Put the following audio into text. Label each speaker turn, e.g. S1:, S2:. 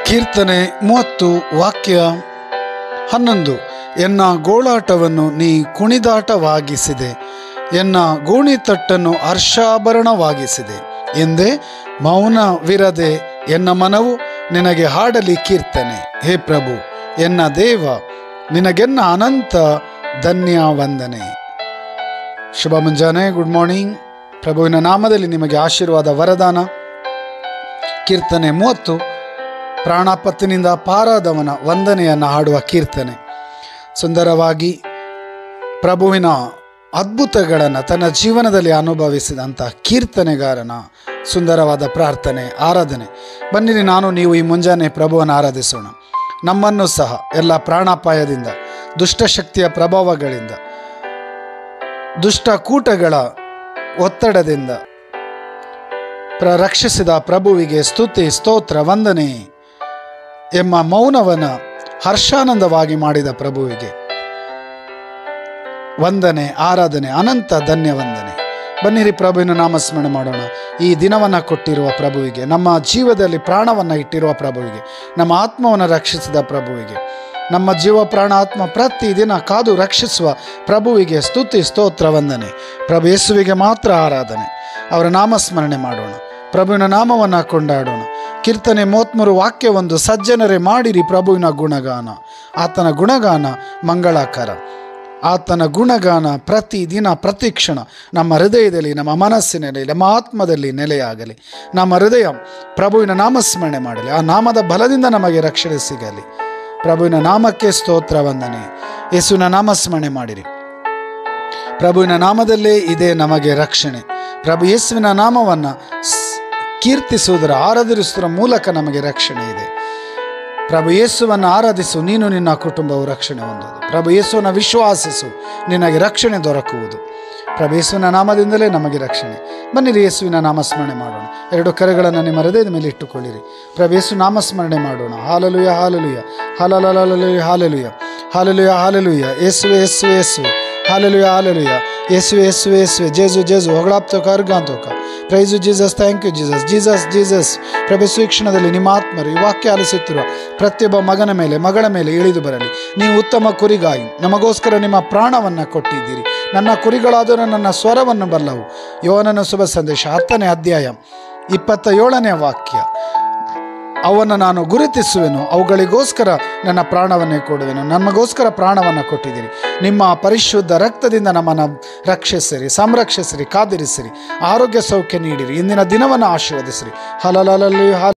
S1: ಕೀರ್ತನೆ ಮೂವತ್ತು ವಾಕ್ಯ ಹನ್ನೊಂದು ಎನ್ನ ಗೋಳಾಟವನ್ನು ನೀ ಕುಣಿದಾಟವಾಗಿಸಿದೆ ಎನ್ನ ಗೋಣಿತಟ್ಟನ್ನು ಹರ್ಷಾಭರಣವಾಗಿಸಿದೆ ಎಂದೇ ಮೌನವಿರದೆ ಎನ್ನ ಮನವು ನಿನಗೆ ಹಾಡಲಿ ಕೀರ್ತನೆ ಹೇ ಪ್ರಭು ಎನ್ನ ದೇವ ನಿನಗೆನ್ನ ಅನಂತ ಧನ್ಯ ವಂದನೆ ಶುಭ ಮುಂಜಾನೆ ಗುಡ್ ಮಾರ್ನಿಂಗ್ ಪ್ರಭುವಿನ ನಾಮದಲ್ಲಿ ನಿಮಗೆ ಆಶೀರ್ವಾದ ವರದಾನ ಕೀರ್ತನೆ ಮೂವತ್ತು ಪ್ರಾಣಾಪತ್ತಿನಿಂದ ಪಾರಾದವನ ವಂದನೆಯನ್ನು ಹಾಡುವ ಕೀರ್ತನೆ ಸುಂದರವಾಗಿ ಪ್ರಭುವಿನ ಅದ್ಭುತಗಳನ್ನು ತನ್ನ ಜೀವನದಲ್ಲಿ ಅನುಭವಿಸಿದಂಥ ಕೀರ್ತನೆಗಾರನ ಸುಂದರವಾದ ಪ್ರಾರ್ಥನೆ ಆರಾಧನೆ ಬನ್ನಿರಿ ನಾನು ನೀವು ಈ ಮುಂಜಾನೆ ಪ್ರಭುವನ್ನು ಆರಾಧಿಸೋಣ ನಮ್ಮನ್ನು ಸಹ ಎಲ್ಲ ಪ್ರಾಣಾಪಾಯದಿಂದ ದುಷ್ಟಶಕ್ತಿಯ ಪ್ರಭಾವಗಳಿಂದ ದುಷ್ಟ ಕೂಟಗಳ ಒತ್ತಡದಿಂದ ಪ್ರ ರಕ್ಷಿಸಿದ ಪ್ರಭುವಿಗೆ ಸ್ತುತಿ ಸ್ತೋತ್ರ ವಂದನೆ ಎಂಬ ಮೌನವನ ಹರ್ಷಾನಂದವಾಗಿ ಮಾಡಿದ ಪ್ರಭುವಿಗೆ ವಂದನೆ ಆರಾಧನೆ ಅನಂತ ಧನ್ಯ ವಂದನೆ ಬನ್ನಿರಿ ಪ್ರಭುವಿನ ನಾಮಸ್ಮರಣೆ ಮಾಡೋಣ ಈ ದಿನವನ್ನು ಕೊಟ್ಟಿರುವ ಪ್ರಭುವಿಗೆ ನಮ್ಮ ಜೀವದಲ್ಲಿ ಪ್ರಾಣವನ್ನು ಇಟ್ಟಿರುವ ಪ್ರಭುವಿಗೆ ನಮ್ಮ ಆತ್ಮವನ್ನು ರಕ್ಷಿಸಿದ ಪ್ರಭುವಿಗೆ ನಮ್ಮ ಜೀವ ಪ್ರಾಣ ಆತ್ಮ ಪ್ರತಿದಿನ ಕಾದು ರಕ್ಷಿಸುವ ಪ್ರಭುವಿಗೆ ಸ್ತುತಿ ಸ್ತೋತ್ರ ವಂದನೆ ಪ್ರಭು ಯೇಸುವಿಗೆ ಮಾತ್ರ ಆರಾಧನೆ ಅವರ ನಾಮಸ್ಮರಣೆ ಮಾಡೋಣ ಪ್ರಭುವಿನ ನಾಮವನ್ನು ಕೊಂಡಾಡೋಣ ಕೀರ್ತನೆ ಮೂವತ್ತ್ಮೂರು ವಾಕ್ಯವೊಂದು ಸಜ್ಜನರೇ ಮಾಡಿರಿ ಪ್ರಭುವಿನ ಗುಣಗಾನ ಆತನ ಗುಣಗಾನ ಮಂಗಳಾಕಾರ ಆತನ ಗುಣಗಾನ ಪ್ರತಿದಿನ ಪ್ರತಿಕ್ಷಣ ನಮ್ಮ ಹೃದಯದಲ್ಲಿ ನಮ್ಮ ಮನಸ್ಸಿನಲ್ಲಿ ನಮ್ಮ ಆತ್ಮದಲ್ಲಿ ನೆಲೆಯಾಗಲಿ ನಮ್ಮ ಹೃದಯ ಪ್ರಭುವಿನ ನಾಮಸ್ಮರಣೆ ಮಾಡಲಿ ಆ ನಾಮದ ಬಲದಿಂದ ನಮಗೆ ರಕ್ಷಣೆ ಸಿಗಲಿ ಪ್ರಭುವಿನ ನಾಮಕ್ಕೆ ಸ್ತೋತ್ರ ವಂದನೆ ಯೇಸುವಿನ ನಾಮಸ್ಮರಣೆ ಮಾಡಿರಿ ಪ್ರಭುವಿನ ನಾಮದಲ್ಲೇ ಇದೆ ನಮಗೆ ರಕ್ಷಣೆ ಪ್ರಭು ಯೇಸುವಿನ ನಾಮವನ್ನು ಕೀರ್ತಿಸುವುದರ ಆರಾಧಿಸುವುದರ ಮೂಲಕ ನಮಗೆ ರಕ್ಷಣೆ ಇದೆ ಪ್ರಭು ಯೇಸುವನ್ನು ಆರಾಧಿಸು ನೀನು ನಿನ್ನ ಕುಟುಂಬವು ರಕ್ಷಣೆ ಹೊಂದುವುದು ಪ್ರಭು ಯೇಸುವನ್ನು ವಿಶ್ವಾಸಿಸು ನಿನಗೆ ರಕ್ಷಣೆ ದೊರಕುವುದು ಪ್ರಭು ಯೇಸುವಿನ ನಾಮದಿಂದಲೇ ನಮಗೆ ರಕ್ಷಣೆ ಬನ್ನಿರಿ ಯೇಸುವಿನ ನಾಮಸ್ಮರಣೆ ಮಾಡೋಣ ಎರಡು ಕರೆಗಳನ್ನು ನಿಮ್ಮ ಹೃದಯದ ಮೇಲೆ ಇಟ್ಟುಕೊಳ್ಳಿರಿ ಪ್ರಭು ಯೇಸು ನಾಮಸ್ಮರಣೆ ಮಾಡೋಣ ಹಾಲಲುಯ ಹಾಲಲುಯ ಹಾಲಲಲಲುಯ ಹಾಲಲುಯ ಹಾಲಲುಯ ಹಾಲಲುಯ ಯೇಸುವೆ ಯೇಸುವೆ ಯೇಸುವೆ ಹಾಲಲುಯ ಹಾಲಲುಯ ಯೇಸುವೆ ಯೇಸುವೆ ಯೇಸುವೆ ಜೇಜು ಜೇಜು ಹೊಗಳಾಪ್ತೋಕ ಅರ್ಗಾಂತೋಕ praise Jesus thank you Jesus Jesus Jesus ಪ್ರಭು ಸ್ವೀಕ್ಷಣದಲ್ಲಿ ನಿಮ್ಮ ಆತ್ಮರು ಈ ವಾಕ್ಯ ಆಲಿಸುತ್ತಿರುವ ಪ್ರತಿಯೊಬ್ಬ ಮಗನ ಮೇಲೆ ಮಗಳ ಮೇಲೆ ಇಳಿದು ಬರಲಿ ನೀವು ಉತ್ತಮ ಕುರಿಗಾಯಿ ನಮಗೋಸ್ಕರ ನಿಮ್ಮ ಪ್ರಾಣವನ್ನು ಕೊಟ್ಟಿದ್ದೀರಿ ನನ್ನ ಕುರಿಗಳಾದರೂ ನನ್ನ ಸ್ವರವನ್ನು ಬಲ್ಲವು ಯೋನನ ಶುಭ ಸಂದೇಶ ಹತ್ತನೇ ಅಧ್ಯಾಯ ಇಪ್ಪತ್ತ ಏಳನೇ ವಾಕ್ಯ ಅವನ್ನು ನಾನು ಗುರುತಿಸುವೆನು ಅವುಗಳಿಗೋಸ್ಕರ ನನ್ನ ಪ್ರಾಣವನ್ನೇ ಕೊಡುವೆನು ನಮಗೋಸ್ಕರ ಪ್ರಾಣವನ್ನು ಕೊಟ್ಟಿದ್ದೀರಿ ನಿಮ್ಮ ಪರಿಶುದ್ಧ ರಕ್ತದಿಂದ ನಮ್ಮನ್ನು ರಕ್ಷಿಸಿರಿ ಸಂರಕ್ಷಿಸಿರಿ ಕಾದಿರಿಸಿರಿ ಆರೋಗ್ಯ ಸೌಖ್ಯ ನೀಡಿರಿ ಇಂದಿನ ದಿನವನ್ನು ಆಶೀರ್ವದಿಸಿರಿ ಹಲಲಲಲ್ಲಿ